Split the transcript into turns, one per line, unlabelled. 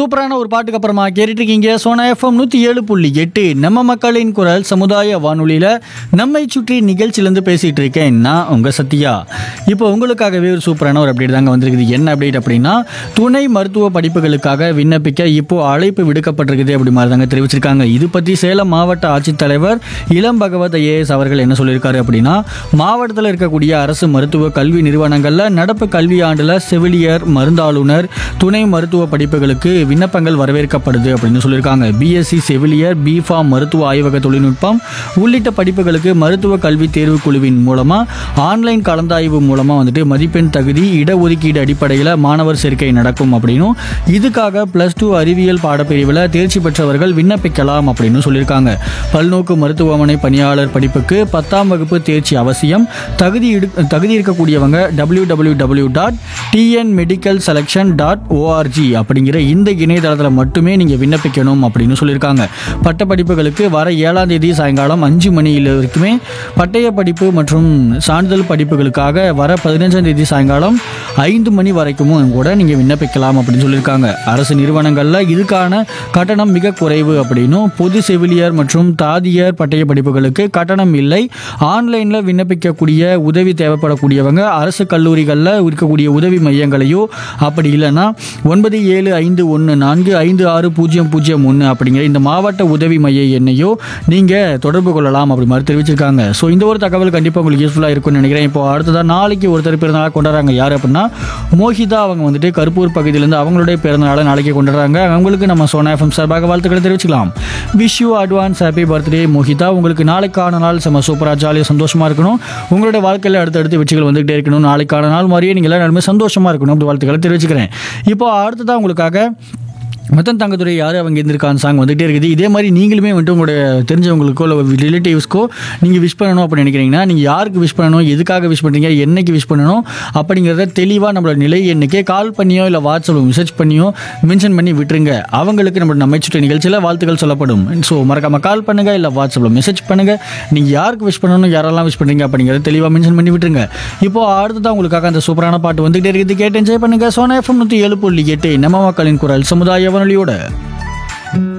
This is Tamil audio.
சூப்பரான ஒரு பாட்டுக்கு அப்புறமா கேட்டுட்டு இருக்கீங்க சோனா எஃப்எம் நூற்றி ஏழு புள்ளி எட்டு நம்ம மக்களின் குரல் சமுதாய வானொலியில் நம்மை சுற்றி நிகழ்ச்சியிலேருந்து பேசிகிட்டு இருக்கேன் நான் உங்கள் சத்யா இப்போ உங்களுக்காகவே ஒரு சூப்பரான ஒரு அப்டேட் தாங்க வந்திருக்குது என்ன அப்டேட் அப்படின்னா துணை மருத்துவ படிப்புகளுக்காக விண்ணப்பிக்க இப்போ அழைப்பு விடுக்கப்பட்டிருக்குது அப்படி மாதிரி தாங்க தெரிவிச்சிருக்காங்க இது பற்றி சேலம் மாவட்ட ஆட்சித்தலைவர் இளம் பகவத் ஐஏஎஸ் அவர்கள் என்ன சொல்லியிருக்காரு அப்படின்னா மாவட்டத்தில் இருக்கக்கூடிய அரசு மருத்துவ கல்வி நிறுவனங்களில் நடப்பு கல்வியாண்டில் செவிலியர் மருந்தாளுநர் துணை மருத்துவ படிப்புகளுக்கு விண்ணப்பங்கள் வரவேற்கப்படுது அப்படின்னு சொல்லியிருக்காங்க பிஎஸ்சி செவிலியர் பிஃபார்ம் மருத்துவ ஆய்வக தொழில்நுட்பம் உள்ளிட்ட படிப்புகளுக்கு மருத்துவ கல்வி தேர்வு குழுவின் மூலமாக ஆன்லைன் கலந்தாய்வு மூலமாக வந்துட்டு மதிப்பெண் தகுதி இடஒதுக்கீடு அடிப்படையில் மாணவர் சேர்க்கை நடக்கும் அப்படின்னும் இதுக்காக ப்ளஸ் டூ அறிவியல் பாடப்பிரிவில் தேர்ச்சி பெற்றவர்கள் விண்ணப்பிக்கலாம் அப்படின்னு சொல்லியிருக்காங்க பல்நோக்கு மருத்துவமனை பணியாளர் படிப்புக்கு பத்தாம் வகுப்பு தேர்ச்சி அவசியம் தகுதி இடு- தகுதி இருக்கக்கூடியவங்க W W W dot TN medical selection dot ORG அப்படிங்கிற இந்த இணையதளத்தில் மட்டுமே நீங்கள் விண்ணப்பிக்கணும் அப்படின்னு சொல்லியிருக்காங்க பட்ட படிப்புகளுக்கு வர ஏழாம் தேதி சாயங்காலம் அஞ்சு மணியில் வரைக்குமே பட்டய படிப்பு மற்றும் சான்றிதழ் படிப்புகளுக்காக வர பதினஞ்சாம் தேதி சாயங்காலம் ஐந்து மணி வரைக்கும் கூட நீங்கள் விண்ணப்பிக்கலாம் அப்படின்னு சொல்லியிருக்காங்க அரசு நிறுவனங்களில் இதுக்கான கட்டணம் மிக குறைவு அப்படின்னும் பொது செவிலியர் மற்றும் தாதியர் பட்டய படிப்புகளுக்கு கட்டணம் இல்லை ஆன்லைனில் விண்ணப்பிக்கக்கூடிய உதவி தேவைப்படக்கூடியவங்க அரசு கல்லூரிகளில் இருக்கக்கூடிய உதவி மையங்களையோ அப்படி இல்லைன்னா ஒன்பது ஏழு ஐந்து ஒன்று நான்கு ஐந்து ஆறு பூஜ்ஜியம் பூஜ்ஜியம் ஒன்று அப்படிங்கிற இந்த மாவட்ட உதவி மைய எண்ணையோ நீங்கள் தொடர்பு கொள்ளலாம் அப்படி மாதிரி தெரிவிச்சிருக்காங்க ஸோ இந்த ஒரு தகவல் கண்டிப்பாக உங்களுக்கு யூஸ்ஃபுல்லாக இருக்கும்னு நினைக்கிறேன் இப்போ அடுத்ததாக நாளைக்கு ஒருத்தர் பிறந்தநாள் கொண்டாடுறாங்க யார் அப்படின்னா மோஹிதா அவங்க வந்துட்டு கருப்பூர் பகுதியிலேருந்து அவங்களுடைய பிறந்தநாளை நாளைக்கு கொண்டாடுறாங்க அவங்களுக்கு நம்ம சோனா எஃப்எம் சார்பாக வாழ்த்துக்களை தெரிவிச்சுக்கலாம் wish you advance happy birthday Mohitha உங்களுக்கு நாளைக்கான நாள் செம்ம சூப்பராக ஜாலியாக சந்தோஷமாக இருக்கணும் உங்களுடைய வாழ்க்கையில் அடுத்தடுத்து வெற்றிகள் வந்துகிட்டே இருக்கணும் நாளைக்கான நாள் மாதிரியே நீங்கள் எல்லாருமே சந்தோஷமாக இருக்கணும் அப்படி வாழ்த்துக்களை தெரிவிச்சுக்கிறேன் இப்போ அடுத்ததாக உங்களுக்காக மத்தன் தங்கத்துறை யார் அவங்க இருந்திருக்கான் சாங் வந்துகிட்டே இருக்குது இதே மாதிரி நீங்களுமே வந்துட்டு உங்களுடைய தெரிஞ்சவங்களுக்கோ இல்லை ரிலேட்டிவ்ஸ்க்கோ நீங்கள் விஷ் பண்ணணும் அப்படின்னு நினைக்கிறீங்கன்னா நீங்கள் யாருக்கு விஷ் பண்ணணும் எதுக்காக விஷ் பண்ணுறீங்க என்னைக்கு விஷ் பண்ணணும் அப்படிங்கிறத தெளிவாக நம்மளோட நிலை எண்ணுக்கே கால் பண்ணியோ இல்லை வாட்ஸ்அப்பில் மெசேஜ் பண்ணியோ மென்ஷன் பண்ணி விட்டுருங்க அவங்களுக்கு நம்ம நம்ம சுற்று நிகழ்ச்சியில் வாழ்த்துக்கள் சொல்லப்படும் ஸோ மறக்காம கால் பண்ணுங்கள் இல்லை வாட்ஸ்அப்பில் மெசேஜ் பண்ணுங்கள் நீங்கள் யாருக்கு விஷ் பண்ணணும் யாரெல்லாம் விஷ் பண்ணுறீங்க அப்படிங்கிறத தெளிவாக மென்ஷன் பண்ணி விட்டுருங்க இப்போ அடுத்ததான் உங்களுக்காக அந்த சூப்பரான பாட்டு வந்துகிட்டே இருக்குது கேட்டு என்ஜாய் பண்ணுங்கள் சோனா எஃப்எம் நூற்றி ஏழு புள்ளி எட்டு நம்ம மக்களின் குரல் சமுதாய வானொலியோட